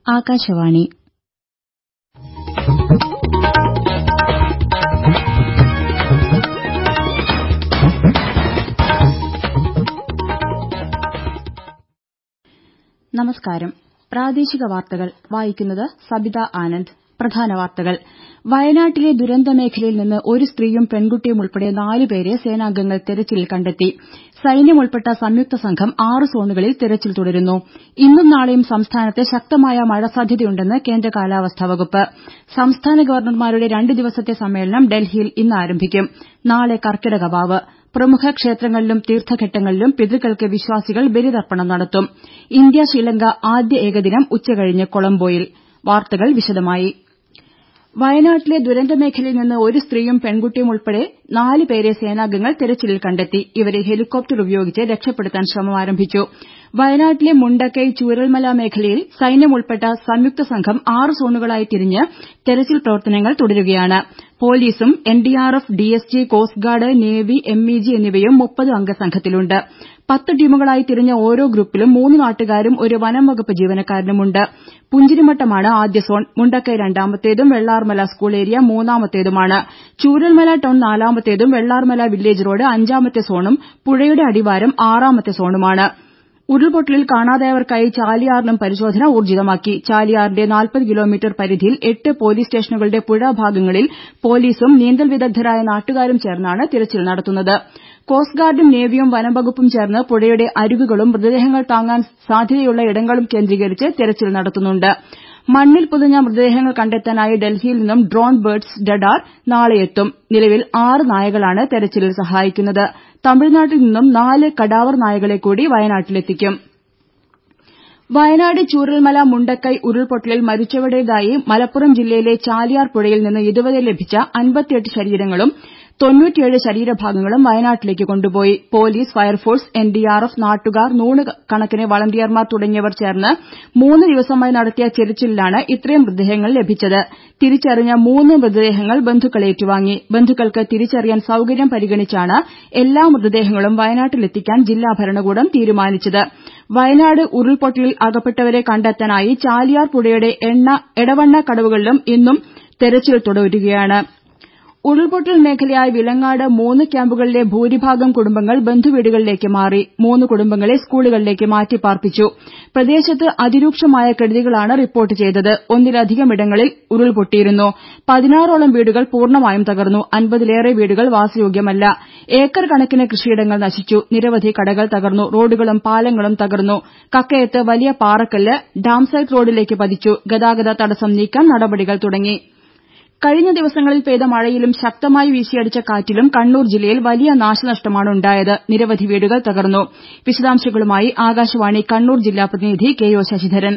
ആകാശവാണി നമസ്കാരം പ്രാദേശിക വാർത്തകൾ വായിക്കുന്നത് സബിത ആനന്ദ് പ്രധാന വാർത്തകൾ വയനാട്ടിലെ ദുരന്തമേഖലയിൽ നിന്ന് ഒരു സ്ത്രീയും പെൺകുട്ടിയും ഉൾപ്പെടെ നാലുപേരെ സേനാംഗങ്ങൾ തെരച്ചിലിൽ കണ്ടെത്തി സൈന്യം ഉൾപ്പെട്ട സംയുക്ത സംഘം ആറ് സോണുകളിൽ തെരച്ചിൽ തുടരുന്നു ഇന്നും നാളെയും സംസ്ഥാനത്ത് ശക്തമായ മഴ സാധ്യതയുണ്ടെന്ന് കേന്ദ്ര കാലാവസ്ഥാ വകുപ്പ് സംസ്ഥാന ഗവർണർമാരുടെ രണ്ട് ദിവസത്തെ സമ്മേളനം ഡൽഹിയിൽ ഇന്ന് ആരംഭിക്കും നാളെ കർക്കിടക വാവ് പ്രമുഖ ക്ഷേത്രങ്ങളിലും തീർത്ഥഘട്ടങ്ങളിലും പിതൃക്കൾക്ക് വിശ്വാസികൾ ബലിതർപ്പണം നടത്തും ഇന്ത്യ ശ്രീലങ്ക ആദ്യ ഏകദിനം ഉച്ചകഴിഞ്ഞ് കൊളംബോയിൽ വാർത്തകൾ വിശദമായി വയനാട്ടിലെ ദുരന്തമേഖലയിൽ നിന്ന് ഒരു സ്ത്രീയും പെൺകുട്ടിയും ഉൾപ്പെടെ നാല് പേരെ സേനാംഗങ്ങൾ തെരച്ചിലിൽ കണ്ടെത്തി ഇവരെ ഹെലികോപ്റ്റർ ഉപയോഗിച്ച് രക്ഷപ്പെടുത്താൻ ശ്രമം ആരംഭിച്ചു വയനാട്ടിലെ മുണ്ടക്കൈ ചൂരൽമല മേഖലയിൽ സൈന്യം ഉൾപ്പെട്ട സംയുക്ത സംഘം ആറ് സോണുകളായി തിരിഞ്ഞ് തെരച്ചിൽ പ്രവർത്തനങ്ങൾ തുടരുകയാണ് പോലീസും NDRF DSG coast guard navy MEG എന്നിവയും മുപ്പത് അംഗ സംഘത്തിലുണ്ട് പത്ത് ടീമുകളായി തിരിഞ്ഞ ഓരോ ഗ്രൂപ്പിലും മൂന്ന് നാട്ടുകാരും ഒരു വനം വകുപ്പ് ജീവനക്കാരനുമുണ്ട് പുഞ്ചിരിമട്ടമാണ് ആദ്യ സോൺ മുണ്ടക്കൈ രണ്ടാമത്തേതും വെള്ളാർമല സ്കൂൾ ഏരിയ മൂന്നാമത്തേതുമാണ് ചൂരൽമല ടൌൺ നാലാമത്തേതും വെള്ളാർമല വില്ലേജ് റോഡ് അഞ്ചാമത്തെ സോണും പുഴയുടെ അടിവാരം ആറാമത്തെ സോണുമാണ് ഉരുൾപൊട്ടലിൽ കാണാതായവർക്കായി ചാലിയാറിലും പരിശോധന ഊർജ്ജിതമാക്കി ചാലിയാറിന്റെ നാൽപ്പത് കിലോമീറ്റർ പരിധിയിൽ എട്ട് പോലീസ് സ്റ്റേഷനുകളുടെ പുഴഭാഗങ്ങളിൽ പോലീസും നീന്തൽ വിദഗ്ധരായ നാട്ടുകാരും ചേർന്നാണ് തിരച്ചിൽ നടത്തുന്നത് കോസ്റ്റ് ഗാർഡും നേവിയും വനംവകുപ്പും ചേർന്ന് പുഴയുടെ അരുവികളും മൃതദേഹങ്ങൾ താങ്ങാൻ സാധ്യതയുള്ള ഇടങ്ങളും കേന്ദ്രീകരിച്ച് തെരച്ചിൽ നടത്തുന്നുണ്ട് മണ്ണിൽ പുതഞ്ഞ മൃതദേഹങ്ങൾ കണ്ടെത്താനായി ഡൽഹിയിൽ നിന്നും ഡ്രോൺ ബേർഡ്സ് ഡഡാർ നാളെ എത്തും നിലവിൽ ആറ് നായകളാണ് തെരച്ചിലിൽ സഹായിക്കുന്നത് തമിഴ്നാട്ടിൽ നിന്നും നാല് കടാവർ നായകളെ കൂടി വയനാട്ടിലെത്തിക്കും വയനാട് ചൂരൽമല മുണ്ടക്കൈ ഉരുൾപൊട്ടലിൽ മരിച്ചവരുടേതായി മലപ്പുറം ജില്ലയിലെ ചാലിയാർ പുഴയിൽ നിന്ന് ഇതുവരെ ലഭിച്ച അൻപത്തിയെട്ട് ശരീരങ്ങളും തൊണ്ണൂറ്റിയേഴ് ശരീരഭാഗങ്ങളും വയനാട്ടിലേക്ക് കൊണ്ടുപോയി പോലീസ് ഫയർഫോഴ്സ് എൻഡിആർഎഫ് നാട്ടുകാർ നൂറുകണക്കിന് വളണ്ടിയർമാർ തുടങ്ങിയവർ ചേർന്ന് മൂന്ന് ദിവസമായി നടത്തിയ തെരച്ചിലിലാണ് ഇത്രയും മൃതദേഹങ്ങൾ ലഭിച്ചത് തിരിച്ചറിഞ്ഞ മൂന്ന് മൃതദേഹങ്ങൾ ബന്ധുക്കൾ ഏറ്റുവാങ്ങി ബന്ധുക്കൾക്ക് തിരിച്ചറിയാൻ സൌകര്യം പരിഗണിച്ചാണ് എല്ലാ മൃതദേഹങ്ങളും വയനാട്ടിലെത്തിക്കാൻ ജില്ലാ ഭരണകൂടം തീരുമാനിച്ചത് വയനാട് ഉരുൾപൊട്ടലിൽ അകപ്പെട്ടവരെ കണ്ടെത്താനായി ചാലിയാർ പുഴയുടെ എടവണ്ണ കടവുകളിലും ഇന്നും തെരച്ചിൽ തുടരുകയാണ് ഉരുൾപൊട്ടൽ മേഖലയായ വിലങ്ങാട് മൂന്ന് ക്യാമ്പുകളിലെ ഭൂരിഭാഗം കുടുംബങ്ങൾ ബന്ധുവീടുകളിലേക്ക് മാറി മൂന്ന് കുടുംബങ്ങളെ സ്കൂളുകളിലേക്ക് മാറ്റിപ്പാർപ്പിച്ചു പ്രദേശത്ത് അതിരൂക്ഷമായ കെടുതികളാണ് റിപ്പോർട്ട് ചെയ്തത് ഒന്നിലധികമിടങ്ങളിൽ ഉരുൾപൊട്ടിയിരുന്നു പതിനാറോളം വീടുകൾ പൂർണ്ണമായും തകർന്നു അൻപതിലേറെ വീടുകൾ വാസയോഗ്യമല്ല ഏക്കർ കണക്കിന് കൃഷിയിടങ്ങൾ നശിച്ചു നിരവധി കടകൾ തകർന്നു റോഡുകളും പാലങ്ങളും തകർന്നു കക്കയത്ത് വലിയ പാറക്കല്ല് ഡാം സൈറ്റ് റോഡിലേക്ക് പതിച്ചു ഗതാഗത തടസ്സം നീക്കാൻ നടപടികൾ തുടങ്ങി കഴിഞ്ഞ ദിവസങ്ങളിൽ പെയ്ത മഴയിലും ശക്തമായി വീശിയടിച്ച കാറ്റിലും കണ്ണൂർ ജില്ലയിൽ വലിയ നാശനഷ്ടമാണ് ഉണ്ടായത് നിരവധി വീടുകൾ തകർന്നു വിശദാംശങ്ങളുമായി ആകാശവാണി കണ്ണൂർ ജില്ലാ പ്രതിനിധി കെ ഒ ശശിധരൻ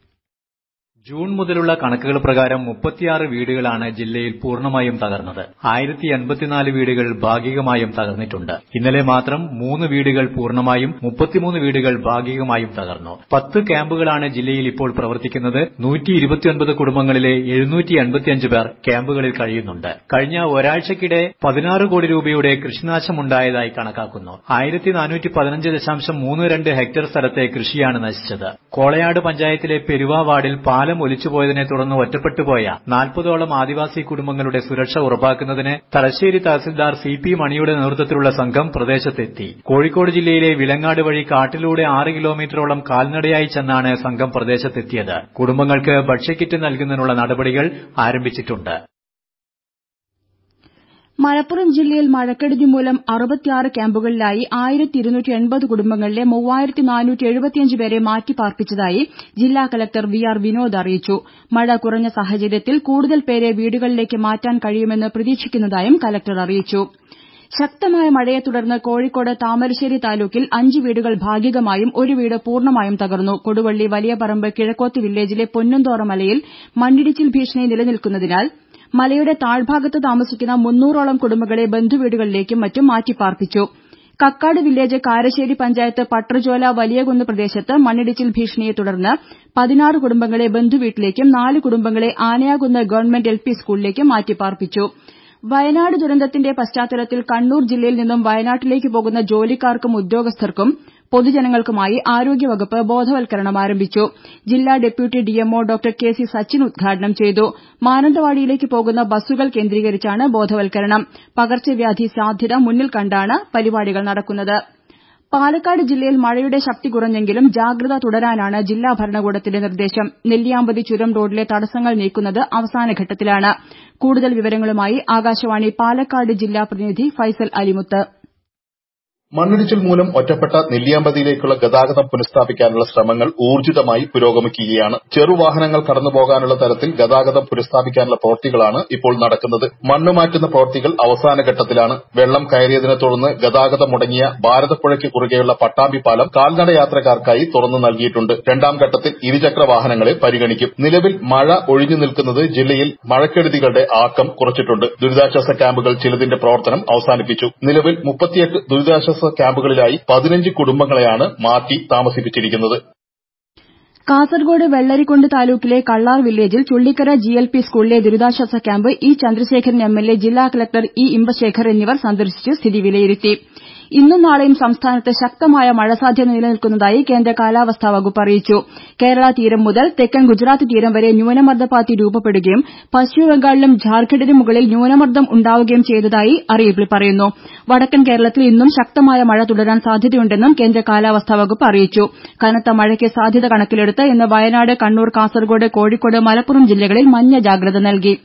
ജൂൺ മുതലുള്ള കണക്കുകൾ പ്രകാരം മുപ്പത്തിയാറ് വീടുകളാണ് ജില്ലയിൽ പൂർണ്ണമായും തകർന്നത് ആയിരത്തി എൺപത്തിനാല് വീടുകൾ ഭാഗികമായും തകർന്നിട്ടുണ്ട് ഇന്നലെ മാത്രം മൂന്ന് വീടുകൾ പൂർണ്ണമായും മുപ്പത്തിമൂന്ന് വീടുകൾ ഭാഗികമായും തകർന്നു പത്ത് ക്യാമ്പുകളാണ് ജില്ലയിൽ ഇപ്പോൾ പ്രവർത്തിക്കുന്നത് നൂറ്റി ഇരുപത്തിയൊൻപത് കുടുംബങ്ങളിലെ എഴുന്നൂറ്റി എൺപത്തിയഞ്ച് പേർ ക്യാമ്പുകളിൽ കഴിയുന്നുണ്ട് കഴിഞ്ഞ ഒരാഴ്ചക്കിടെ പതിനാറ് കോടി രൂപയുടെ കൃഷിനാശമുണ്ടായതായി കണക്കാക്കുന്നു ആയിരത്തി നാനൂറ്റി പതിനഞ്ച് ദശാംശം മൂന്ന് രണ്ട് ഹെക്ടർ സ്ഥലത്തെ കൃഷിയാണ് നശിച്ചത് കോളയാട് പഞ്ചായത്തിലെ പെരുവ വാർഡിൽ പാലം ഒലിച്ചുപോയതിനെ തുടർന്ന് ഒറ്റപ്പെട്ടുപോയ നാൽപ്പതോളം ആദിവാസി കുടുംബങ്ങളുടെ സുരക്ഷ ഉറപ്പാക്കുന്നതിന് തലശ്ശേരി തഹസിൽദാർ സി പി മണിയുടെ നേതൃത്വത്തിലുള്ള സംഘം പ്രദേശത്തെത്തി കോഴിക്കോട് ജില്ലയിലെ വിലങ്ങാട് വഴി കാട്ടിലൂടെ ആറ് കിലോമീറ്ററോളം കാൽനടയായി ചെന്നാണ് സംഘം പ്രദേശത്തെത്തിയത് കുടുംബങ്ങൾക്ക് ഭക്ഷ്യക്കിറ്റ് നൽകുന്നതിനുള്ള നടപടികൾ ആരംഭിച്ചിട്ടുണ്ട് മലപ്പുറം ജില്ലയിൽ മഴക്കെടുതി മൂലം അറുപത്തിയാറ് ക്യാമ്പുകളിലായി ആയിരത്തി ഇരുന്നൂറ്റി എൺപത് കുടുംബങ്ങളിലെ മൂവായിരത്തി നാനൂറ്റി എഴുപത്തിയഞ്ച് പേരെ മാറ്റിപ്പാർപ്പിച്ചതായി ജില്ലാ കലക്ടർ വി ആർ വിനോദ് അറിയിച്ചു മഴ കുറഞ്ഞ സാഹചര്യത്തിൽ കൂടുതൽ പേരെ വീടുകളിലേക്ക് മാറ്റാൻ കഴിയുമെന്ന് പ്രതീക്ഷിക്കുന്നതായും കലക്ടർ അറിയിച്ചു ശക്തമായ മഴയെ തുടർന്ന് കോഴിക്കോട് താമരശ്ശേരി താലൂക്കിൽ അഞ്ച് വീടുകൾ ഭാഗികമായും ഒരു വീട് പൂർണ്ണമായും തകർന്നു കൊടുവള്ളി വലിയപറമ്പ് കിഴക്കോത്ത് വില്ലേജിലെ പൊന്നുംതോറ മലയിൽ മണ്ണിടിച്ചിൽ ഭീഷണി നിലനിൽക്കുന്നതിനാൽ മലയുടെ താഴ്ഭാഗത്ത് താമസിക്കുന്ന മുന്നൂറോളം കുടുംബങ്ങളെ ബന്ധുവീടുകളിലേക്കും മറ്റും മാറ്റിപ്പാർപ്പിച്ചു കക്കാട് വില്ലേജ് കാരശ്ശേരി പഞ്ചായത്ത് പട്രജോല വലിയകുന്ന് പ്രദേശത്ത് മണ്ണിടിച്ചിൽ ഭീഷണിയെ തുടർന്ന് പതിനാറ് കുടുംബങ്ങളെ ബന്ധുവീട്ടിലേക്കും നാല് കുടുംബങ്ങളെ ആനയാകുന്ന് ഗവൺമെന്റ് എൽ പി സ്കൂളിലേക്കും മാറ്റിപ്പാർപ്പിച്ചു വയനാട് ദുരന്തത്തിന്റെ പശ്ചാത്തലത്തിൽ കണ്ണൂർ ജില്ലയിൽ നിന്നും വയനാട്ടിലേക്ക് പോകുന്ന ജോലിക്കാർക്കും ഉദ്യോഗസ്ഥർക്കും പൊതുജനങ്ങൾക്കുമായി ആരോഗ്യവകുപ്പ് ബോധവൽക്കരണം ആരംഭിച്ചു ജില്ലാ deputy DMO doctor K C Sachin ഉദ്ഘാടനം ചെയ്തു മാനന്തവാടിയിലേക്ക് പോകുന്ന ബസ്സുകൾ കേന്ദ്രീകരിച്ചാണ് ബോധവൽക്കരണം പകർച്ചവ്യാധി സാധ്യത മുന്നിൽ കണ്ടാണ് പരിപാടികൾ നടക്കുന്നത് പാലക്കാട് ജില്ലയിൽ മഴയുടെ ശക്തി കുറഞ്ഞെങ്കിലും ജാഗ്രത തുടരാനാണ് ജില്ലാ ഭരണകൂടത്തിന്റെ നിർദ്ദേശം നെല്ലിയാമ്പതി ചുരം റോഡിലെ തടസ്സങ്ങൾ നീക്കുന്നത് അവസാനഘട്ടത്തിലാണ് കൂടുതൽ വിവരങ്ങളുമായി ആകാശവാണി പാലക്കാട് ജില്ലാ പ്രതിനിധി ഫൈസൽ അലിമുത്ത് മണ്ണിടിച്ചിൽ മൂലം ഒറ്റപ്പെട്ട നെല്ലിയാമ്പതിയിലേക്കുള്ള ഗതാഗതം പുനഃസ്ഥാപിക്കാനുള്ള ശ്രമങ്ങൾ ഊർജിതമായി പുരോഗമിക്കുകയാണ് ചെറുവാഹനങ്ങൾ കടന്നുപോകാനുള്ള തരത്തിൽ ഗതാഗതം പുനഃസ്ഥാപിക്കാനുള്ള പ്രവൃത്തികളാണ് ഇപ്പോൾ നടക്കുന്നത് മണ്ണ് മാറ്റുന്ന പ്രവൃത്തികൾ അവസാന ഘട്ടത്തിലാണ് വെള്ളം കയറിയതിനെ തുടർന്ന് ഗതാഗതം മുടങ്ങിയ ഭാരതപ്പുഴയ്ക്ക് കുറുകെയുള്ള പട്ടാമ്പി പാലം കാൽനട യാത്രക്കാർക്കായി തുറന്നു നൽകിയിട്ടുണ്ട് രണ്ടാം ഘട്ടത്തിൽ ഇരുചക്ര വാഹനങ്ങളെ പരിഗണിക്കും നിലവിൽ മഴ ഒഴിഞ്ഞു നിൽക്കുന്നത് ജില്ലയിൽ മഴക്കെടുതികളുടെ ആക്കം കുറച്ചിട്ടുണ്ട് ദുരിതാശ്വാസ ക്യാമ്പുകൾ ചിലതിന്റെ പ്രവർത്തനം അവസാനിപ്പിച്ചു നിലവിൽ മുപ്പത്തിയെട്ട് ദുരിതാശ്വാസ ക്യാമ്പുകളിലായി പതിനഞ്ച് കുടുംബങ്ങളെയാണ് മാറ്റി താമസിപ്പിച്ചിരിക്കുന്നത് കാസർകോട് വെള്ളരിക്കുണ്ട് താലൂക്കിലെ കള്ളാർ വില്ലേജിൽ ചുള്ളിക്കര ജി എൽ പി സ്കൂളിലെ ദുരിതാശ്വാസ camp E Chandrasekharan M L A ജില്ലാ കലക്ടർ ഇ ഇമ്പശേഖർ എന്നിവർ സന്ദർശിച്ച് സ്ഥിതി വിലയിരുത്തി ഇന്നും നാളെയും സംസ്ഥാനത്ത് ശക്തമായ മഴ സാധ്യത നിലനിൽക്കുന്നതായി കേന്ദ്ര കാലാവസ്ഥാ വകുപ്പ് അറിയിച്ചു കേരള തീരം മുതൽ തെക്കൻ ഗുജറാത്ത് തീരം വരെ ന്യൂനമർദ്ദപാത്തി രൂപപ്പെടുകയും പശ്ചിമബംഗാളിലും ഝാർഖണ്ഡിനും മുകളിൽ ന്യൂനമർദ്ദം ഉണ്ടാവുകയും ചെയ്തതായി അറിയിപ്പിൽ പറയുന്നു വടക്കൻ കേരളത്തിൽ ഇന്നും ശക്തമായ മഴ തുടരാൻ സാധ്യതയുണ്ടെന്നും കേന്ദ്ര കാലാവസ്ഥാ വകുപ്പ് അറിയിച്ചു കനത്ത മഴയ്ക്ക് സാധ്യത കണക്കിലെടുത്ത് ഇന്ന് വയനാട് കണ്ണൂർ കാസർകോട് കോഴിക്കോട് മലപ്പുറം ജില്ലകളിൽ മഞ്ഞ ജാഗ്രത നൽകി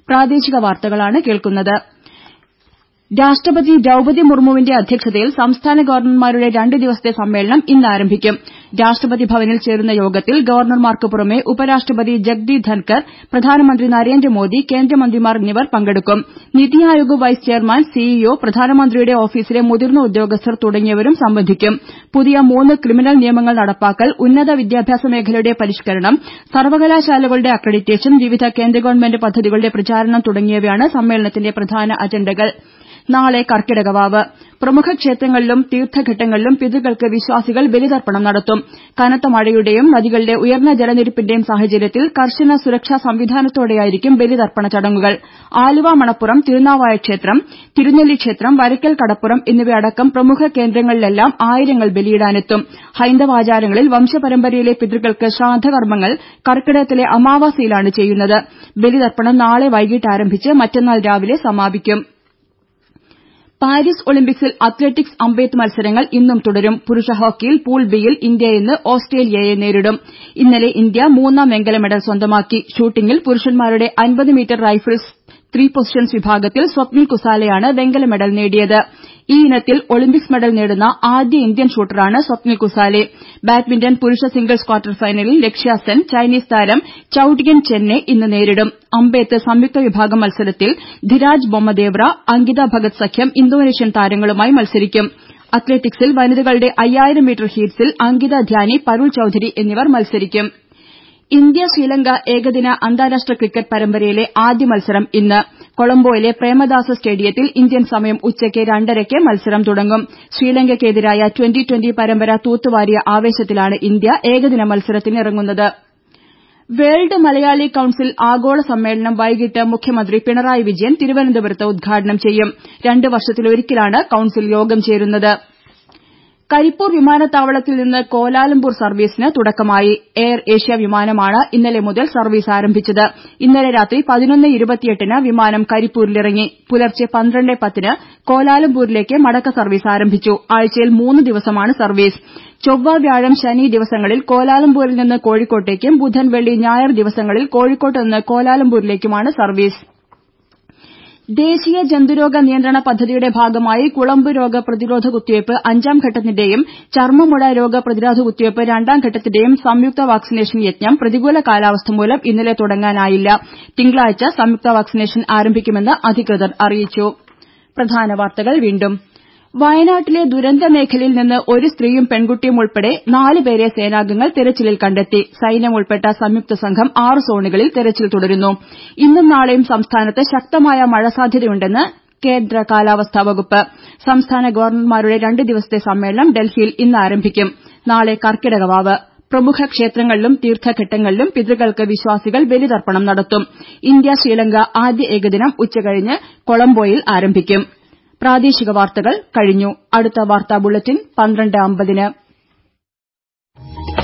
രാഷ്ട്രപതി ദ്രൌപതി മുർമുവിന്റെ അധ്യക്ഷതയിൽ സംസ്ഥാന ഗവർണർമാരുടെ രണ്ട് ദിവസത്തെ സമ്മേളനം ഇന്ന് ആരംഭിക്കും രാഷ്ട്രപതി ഭവനിൽ ചേരുന്ന യോഗത്തിൽ ഗവർണർമാർക്ക് പുറമെ ഉപരാഷ്ട്രപതി ജഗ്ദീപ് ധൻകർ പ്രധാനമന്ത്രി നരേന്ദ്രമോദി കേന്ദ്രമന്ത്രിമാർ എന്നിവർ പങ്കെടുക്കും NITI Aayog vice chairman CEO പ്രധാനമന്ത്രിയുടെ ഓഫീസിലെ മുതിർന്ന ഉദ്യോഗസ്ഥർ തുടങ്ങിയവരും സംബന്ധിക്കും പുതിയ മൂന്ന് ക്രിമിനൽ നിയമങ്ങൾ നടപ്പാക്കൽ ഉന്നത വിദ്യാഭ്യാസ മേഖലയുടെ പരിഷ്കരണം സർവകലാശാലകളുടെ അക്രഡിറ്റേഷൻ വിവിധ കേന്ദ്ര ഗവൺമെന്റ് പദ്ധതികളുടെ പ്രചാരണം തുടങ്ങിയവയാണ് സമ്മേളനത്തിന്റെ പ്രധാന അജണ്ടകൾ നാളെ കർക്കിടകവാവ് പ്രമുഖ ക്ഷേത്രങ്ങളിലും തീർത്ഥഘട്ടങ്ങളിലും പിതൃകൾക്ക് വിശ്വാസികൾ ബലിതർപ്പണം നടത്തും കനത്ത മഴയുടെയും നദികളിലെ ഉയർന്ന ജലനിരപ്പിന്റെയും സാഹചര്യത്തിൽ കർശന സുരക്ഷാ സംവിധാനത്തോടെയായിരിക്കും ബലിതർപ്പണ ചടങ്ങുകൾ ആലുവ മണപ്പുറം തിരുനാവായ ക്ഷേത്രം തിരുനെല്ലി ക്ഷേത്രം വരയ്ക്കൽ കടപ്പുറം എന്നിവയടക്കം പ്രമുഖ കേന്ദ്രങ്ങളിലെല്ലാം ആയിരങ്ങൾ ബലിയിടാനെത്തും ഹൈന്ദവാചാരങ്ങളിൽ വംശപരമ്പരയിലെ പിതൃകൾക്ക് ശ്രാദ്ധകർമ്മങ്ങൾ കർക്കിടകത്തിലെ അമാവാസിയിലാണ് ചെയ്യുന്നത് ബലിതർപ്പണം നാളെ വൈകിട്ട് ആരംഭിച്ച് മറ്റന്നാൾ രാവിലെ സമാപിക്കും പാരീസ് ഒളിമ്പിക്സിൽ അത്ലറ്റിക്സ് അമ്പെയ്ത്ത് മത്സരങ്ങൾ ഇന്നും തുടരും പുരുഷ ഹോക്കിയിൽ പൂൾ ബിയിൽ ഇന്ത്യ ഇന്ന് ഓസ്ട്രേലിയയെ നേരിടും ഇന്നലെ ഇന്ത്യ മൂന്നാം വെങ്കല മെഡൽ സ്വന്തമാക്കി ഷൂട്ടിംഗിൽ പുരുഷന്മാരുടെ അൻപത് മീറ്റർ റൈഫിൾസ് ത്രീ പൊസിഷൻസ് വിഭാഗത്തിൽ സ്വപ്നിൽ കുസാലയാണ് വെങ്കല മെഡൽ നേടിയത് ഈ ഇനത്തിൽ ഒളിമ്പിക്സ് മെഡൽ നേടുന്ന ആദ്യ ഇന്ത്യൻ ഷൂട്ടറാണ് സ്വപ്നിൽ കുസാലെ ബാഡ്മിന്റൺ പുരുഷ സിംഗിൾസ് ക്വാർട്ടർ ഫൈനലിൽ ലക്ഷ്യ സെൻ ചൈനീസ് താരം ചൌ ടിയൻ ചെന്നെ ഇന്ന് നേരിടും അമ്പെയ്ത്ത് സംയുക്ത വിഭാഗം മത്സരത്തിൽ ധിരാജ് ബൊമ്മദേവ്ര അങ്കിത ഭഗത് സഖ്യം ഇന്തോനേഷ്യൻ താരങ്ങളുമായി മത്സരിക്കും അത്ലറ്റിക്സിൽ വനിതകളുടെ അയ്യായിരം മീറ്റർ ഹീറ്റ്സിൽ അങ്കിത ധ്യാനി പരുൾ ചൌധരി എന്നിവർ മത്സരിക്കും ഇന്ത്യ ശ്രീലങ്ക ഏകദിന അന്താരാഷ്ട്ര ക്രിക്കറ്റ് പരമ്പരയിലെ ആദ്യ മത്സരം ഇന്ന് കൊളംബോയിലെ പ്രേമദാസ സ്റ്റേഡിയത്തിൽ ഇന്ത്യൻ സമയം ഉച്ചയ്ക്ക് രണ്ടരയ്ക്ക് മത്സരം തുടങ്ങും ശ്രീലങ്കയ്ക്കെതിരായ ട്വന്റി ട്വന്റി പരമ്പര തൂത്തുവാരിയ ആവേശത്തിലാണ് ഇന്ത്യ ഏകദിന മത്സരത്തിനിറങ്ങുന്നത് വേൾഡ് മലയാളി കൌൺസിൽ ആഗോള സമ്മേളനം വൈകിട്ട് മുഖ്യമന്ത്രി പിണറായി വിജയൻ തിരുവനന്തപുരത്ത് ഉദ്ഘാടനം ചെയ്യും രണ്ട് വർഷത്തിലൊരിക്കലാണ് കൌൺസിൽ യോഗം ചേരുന്നത് കരിപ്പൂർ വിമാനത്താവളത്തിൽ നിന്ന് കോലാലംപൂർ സർവീസിന് തുടക്കമായി എയർ ഏഷ്യ വിമാനമാണ് ഇന്നലെ മുതൽ സർവീസ് ആരംഭിച്ചത് ഇന്നലെ രാത്രി പതിനൊന്ന് ഇരുപത്തിയെട്ടിന് വിമാനം കരിപ്പൂരിലിറങ്ങി പുലർച്ചെ പന്ത്രണ്ട് പത്തിന് കോലാലംപൂരിലേക്ക് മടക്ക സർവീസ് ആരംഭിച്ചു ആഴ്ചയിൽ മൂന്ന് ദിവസമാണ് സർവീസ് ചൊവ്വ വ്യാഴം ശനി ദിവസങ്ങളിൽ കോലാലംപൂരിൽ നിന്ന് കോഴിക്കോട്ടേക്കും ബുധൻ വെള്ളി ഞായർ ദിവസങ്ങളിൽ കോഴിക്കോട്ട് നിന്ന് കോലാലംപൂരിലേക്കുമാണ് സർവീസ് ദേശീയ ജന്തുരോഗ നിയന്ത്രണ പദ്ധതിയുടെ ഭാഗമായി കുളമ്പ് രോഗ പ്രതിരോധ കുത്തിവയ്പ് അഞ്ചാം ഘട്ടത്തിന്റെയും ചർമ്മമുട രോഗ പ്രതിരോധ കുത്തിവയ്പ് രണ്ടാം ഘട്ടത്തിന്റെയും സംയുക്ത വാക്സിനേഷൻ യജ്ഞം പ്രതികൂല കാലാവസ്ഥ മൂലം ഇന്നലെ തുടങ്ങാനായില്ല തിങ്കളാഴ്ച സംയുക്ത വാക്സിനേഷൻ ആരംഭിക്കുമെന്ന് അധികൃതർ അറിയിച്ചു വയനാട്ടിലെ ദുരന്ത മേഖലയിൽ നിന്ന് ഒരു സ്ത്രീയും പെൺകുട്ടിയും ഉൾപ്പെടെ നാല് പേരെ സേനാംഗങ്ങൾ തെരച്ചിലിൽ കണ്ടെത്തി സൈന്യം ഉൾപ്പെട്ട സംയുക്ത സംഘം ആറ് സോണുകളിൽ തെരച്ചിൽ തുടരുന്നു ഇന്നും നാളെയും സംസ്ഥാനത്ത് ശക്തമായ മഴ സാധ്യതയുണ്ടെന്ന് കേന്ദ്ര കാലാവസ്ഥാ വകുപ്പ് സംസ്ഥാന ഗവർണർമാരുടെ രണ്ട് ദിവസത്തെ സമ്മേളനം ഡൽഹിയിൽ ഇന്ന് ആരംഭിക്കും നാളെ കർക്കിടകവാവ് പ്രമുഖ ക്ഷേത്രങ്ങളിലും തീർത്ഥഘട്ടങ്ങളിലും പിതൃകൾക്ക് വിശ്വാസികൾ ബലിതർപ്പണം നടത്തും ഇന്ത്യ ശ്രീലങ്ക ആദ്യ ഏകദിനം ഉച്ചകഴിഞ്ഞ് കൊളംബോയിൽ ആരംഭിക്കും പ്രാദേശിക വാർത്തകൾ കഴിഞ്ഞു അടുത്ത വാർത്താ ബുള്ളറ്റിൻ പന്ത്രണ്ട് അമ്പതിന് ന്യൂസ്